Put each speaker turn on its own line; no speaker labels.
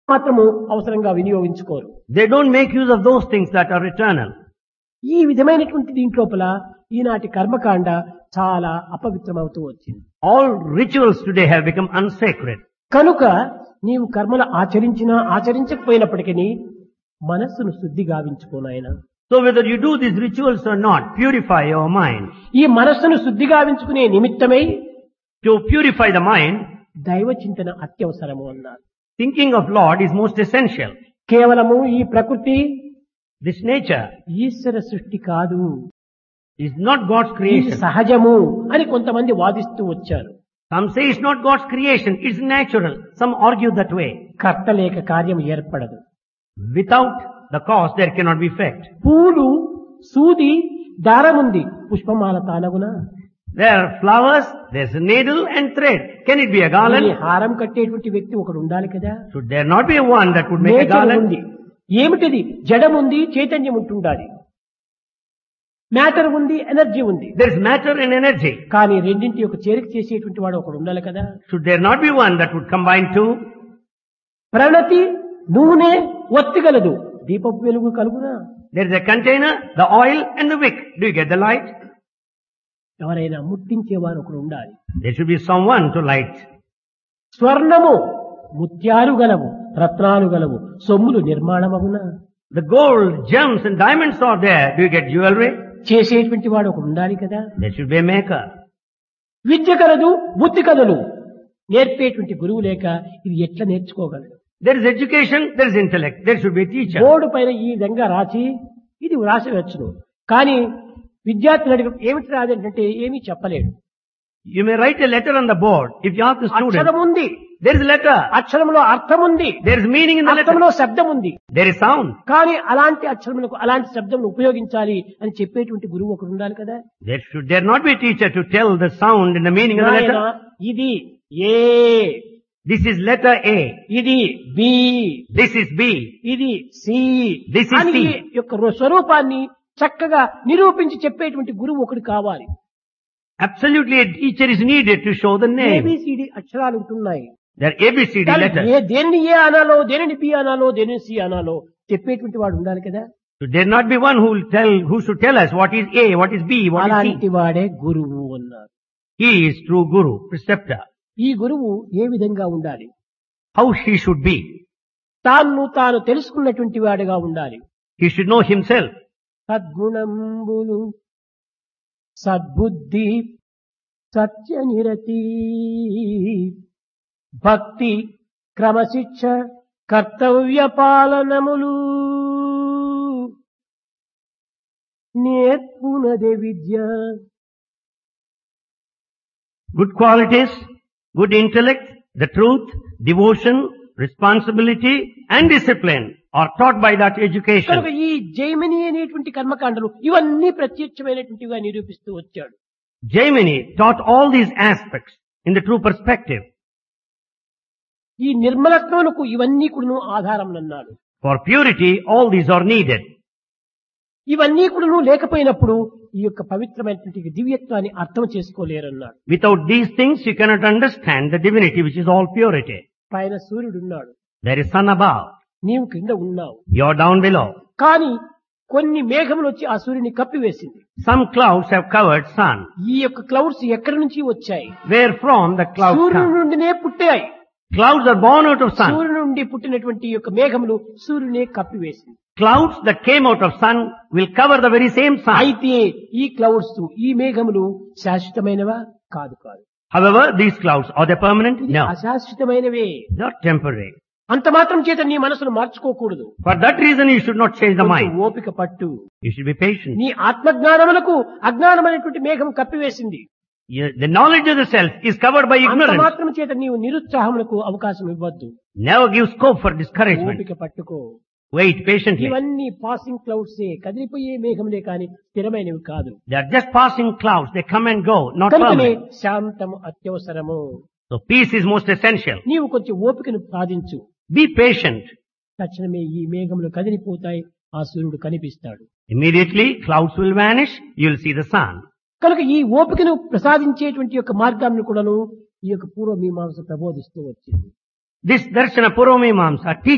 మాత్రము అవసరంగా వినియోగించుకోరు
They don't make use of those things that are eternal.
ఈ విధమైనటువంటి దీంట్లోపల ఈనాటి కర్మకాండ చాలా అపవిత్రమవుతూ వచ్చింది
All rituals today have become unsacred.
కనుక నీవు కర్మలు ఆచరించినా ఆచరించకపోయినప్పటికీ మనస్సును శుద్ధి గావించుకోనాయన
So whether you do these rituals or not, purify your mind.
ఈ మనస్సును శుద్ధి గావించుకునే నిమిత్తమై
To purify the mind,
దైవ చింతన అత్యవసరము అన్నారు
thinking of Lord is most essential.
కేవలము ఈ ప్రకృతి
This nature
ఈశ్వర సృష్టి కాదు
is not God's
ఇది
creation.
సహజము అని కొంతమంది వాదిస్తూ వచ్చారు
Some say it's not God's creation, it's natural. Some argue that way.
కర్త లేక కార్యం ఏర్పడదు
Without the cause, there cannot be effect.
పూలు సూది దారముంది పుష్పమాల తానగునా
There are flowers, there's a needle and thread. Can it be a
ఈ
garland?
హారం కట్టేటువంటి వ్యక్తి ఒకడు ఉండాలి కదా
Should there not be one that would make a
nature
garland?
ఉంది ఏమిటిది జడం ఉంది చైతన్యం ఉంటుండాలి మ్యాటర్ ఉంది ఎనర్జీ ఉంది
There is matter and energy.
కానీ రెండింటి యొక్క చేరిక చేసేటువంటి వాడు ఒకడు ఉండాలి కదా
Should there not be one that would combine two?
ప్రణతి నూనె ఒత్తిగలదు దీపపు వెలుగు కలుగునా
There is a container, the oil and the wick. Do you get the light?
ఎవరైనా ముట్టించేవారు ఒకడు ఉండాలి
There should be someone to light.
స్వర్ణము ముత్యాలు గలవు రత్నాలు గలవు సొమ్ములు నిర్మాణమగునా
The gold, gems and diamonds are there. Do you get jewelry?
చేసేటువంటి వాడు ఒకడు ఉండాలి కదా
There should be a maker.
విద్య కలదు బుద్ధి కలదు నేర్పేటువంటి గురువు లేక ఇది ఎట్లా నేర్చుకోగలడు
There is education, there is intellect. There should be a teacher.
Board పైన ఈ విధంగా రాసి ఇది వ్రాసవచ్చును కానీ విద్యార్థిని అడిగి ఏమిటి రాదంటే ఏమీ చెప్పలేడు
You may write a letter on the board. If you ask the
అక్షరం
student,
ఉంది
there is a letter.
అక్షరంలో అర్థం ఉంది
There is meaning in the
అర్థంలో
letter.
శబ్దం ఉంది
There is sound.
కానీ అలాంటి అక్షరములకు అలాంటి శబ్దం ఉపయోగించాలి అని చెప్పేటువంటి గురువు ఒకడు ఉండాలి కదా
There should there not be a teacher to tell the sound and the meaning of the
నాయన,
letter.
ఇది A
This is letter A.
ఇది బి
This is B.
ఇది సి
This is
అని
C.
ఈ యొక్క రు- స్వరూపాన్ని చక్కగా నిరూపించి చెప్పేటువంటి గురువు ఒకడు కావాలి
Absolutely a teacher is needed to show the name.
ABCD అక్షరాలు ఉంటున్నాయి
There are ABCD
కానీ
letters.
ఏ దేనిని ఏ అనాలో దేనిని బి అనాలో దేనిని సి అనాలో చెప్పేటువంటి వాడు ఉండాలి కదా
Should there not be one who will tell, who should tell us what is A, what is B, what is
అలాంటి
C?
వాడే గురువు అన్నారు
He is true Guru, preceptor.
ఈ గురువు ఏ విధంగా ఉండాలి
How he should be.
తాను తాను తెలుసుకున్నటువంటి వాడిగా ఉండాలి
He should know himself.
సద్గుణంబులు సద్బుద్ధి సత్యనిరతి భక్తి క్రమశిక్ష కర్తవ్య పాలనములు నేర్పునదే విద్య
Good qualities, good intellect, the truth, devotion, responsibility and discipline are taught by that
కనుక
education.
ఈ జైమిని అనేటువంటి కర్మకాండలు ఇవన్నీ ప్రత్యక్షమైనటువంటివిగా నిరూపిస్తూ వచ్చాడు
Jaimini taught all these aspects in the true perspective.
ఈ నిర్మలత్వములకు ఇవన్నీ కూడాను ఆధారం అన్నాడు
For purity, all these are needed.
ఇవన్నీ కూడాను లేకపోయినప్పుడు ఈ యొక్క పవిత్రమైనటువంటి దివ్యత్వాన్ని అర్థం చేసుకోలేరన్నాడు
Without these things, you cannot understand the divinity which is all purity.
పైన సూర్యుడు ఉన్నాడు
There is sun above.
నీవు కింద ఉన్నావు
You are down below.
కానీ కొన్ని మేఘములు వచ్చి ఆ సూర్యుని కప్పివేసింది
Some clouds have covered sun.
ఈ యొక్క క్లౌడ్స్ ఎక్కడి నుంచి వచ్చాయి
Where from the clouds
సూర్యుని
come?
నుండినే పుట్టాయి
Clouds are born out of sun.
సూర్యుని నుండి పుట్టినటువంటి ఈ యొక్క మేఘములు సూర్యునే కప్పివేసింది
Clouds that came out of sun will cover the very same sun.
అయితే ఈ క్లౌడ్స్ ఈ మేఘములు శాశ్వతమైనవా కాదు కాదు
However, these clouds, are they permanent?
ఇది
No.
అశాశ్వతమైనవే
They are temporary.
అంత మాత్రం చేత నీ మనసును మార్చుకోకూడదు
For that reason, you should not change the
కొంచెం
mind.
ఓపిక పట్టు
You should be patient.
నీ ఆత్మజ్ఞానములకు అజ్ఞానమైనటువంటి మేఘం కప్పివేసింది
You- The knowledge of the self is covered by
అంత
ignorance.
మాత్రం చేత నీవు నిరుత్సాహములకు అవకాశం ఇవ్వద్దు
Never give scope for discouragement.
ఓపిక పట్టుకో
Wait patiently.
ఇవన్నీ పాసింగ్ క్లౌడ్సే కదిలిపోయే మేఘములే కాని స్థిరమైనవి కాదు
They are just passing clouds. They come and go, not
కనుకనే
permanent.
శాంతము అత్యవసరము
So peace is most essential.
నీవు కొంచెం ఓపికను సాధించు
Be patient.
తక్షణమే ఈ మేఘములు కదిలిపోతాయి ఆ సూర్యుడు కనిపిస్తాడు
Immediately, clouds will vanish. You will see the sun.
కనుక ఈ ఓపికను ప్రసాదించేటువంటి యొక్క మార్గాన్ని కూడాను ఈ యొక్క పూర్వ మీమాంస ప్రబోధిస్తూ వచ్చింది
This Darshana Purvamimamsa